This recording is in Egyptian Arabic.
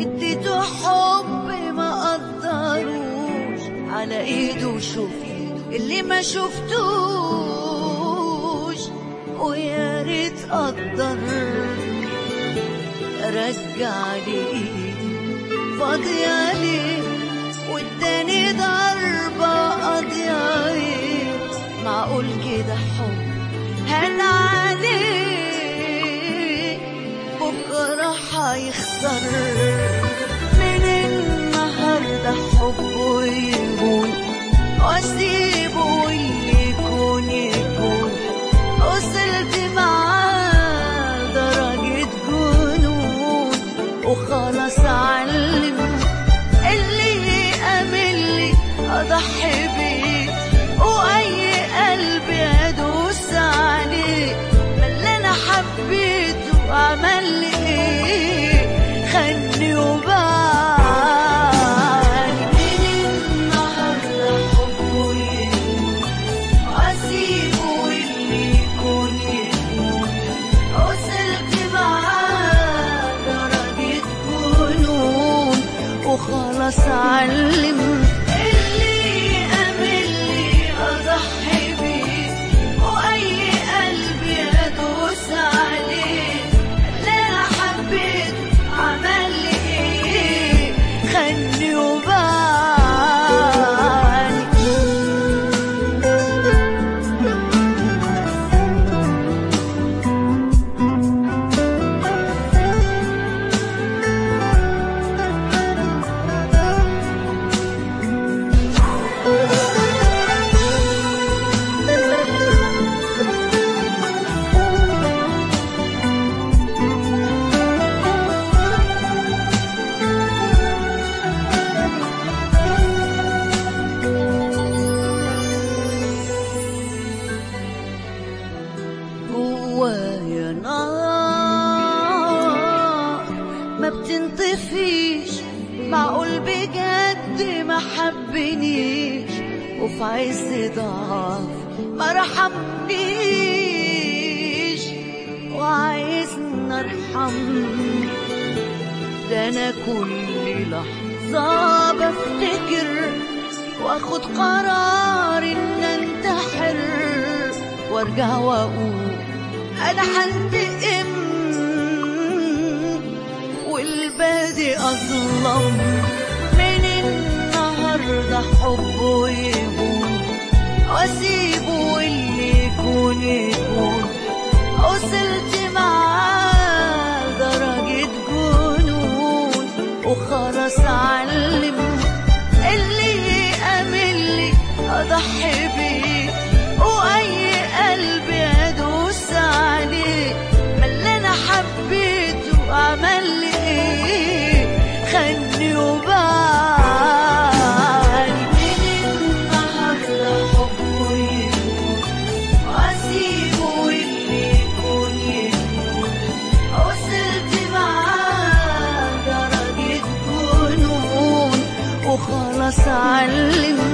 اديته حب ما قدروش على ايده شفت اللي ما شفتوش ويا ريت قدر رجع لي ايدي فاضية ليه واداني ضربة قاضية ليه معقول كده حب هان عليه بكرة هيخسر من النهاردة حبه يهون واسيبه واللي يكون يكون وصلت معاه درجة جنون وخلاص علم اللي يأمل لي أضحي بيه وأي قلب أدوس عليه ما اللي أنا حبيته عمل لي إيه خلني وبالي من النهارده حبه يهون وأسيبه واللي يكون يكون وصلت معاه درجة جنون وخلاص علم اللي أمل لي أضحي بيه وأي قلب يدوس عليه اللي أنا حبيته عمل لي إيه خلني وبالي جوايا نار ما بتنطفيش معقول بجد ما حبنيش وفي عز ضعف ما رحمنيش وعايزني ارحم ده انا كل لحظة بفتكر واخد قرار ان انتحر وارجع واقول انا هنتقم والبادي اظلم من النهارده حبه يهون واسيبه واللي يكون يكون وصلت معاه درجة جنون وخلاص علم اللي يأمل لي أضحي بيه وأي قلب يدوس عليه ما اللي أنا حبيته عمل لي إيه خلني وبالي من النهارده حبه يهون وأسيبه واللي يكون يكون وصلت معاه درجة جنون وخلاص علم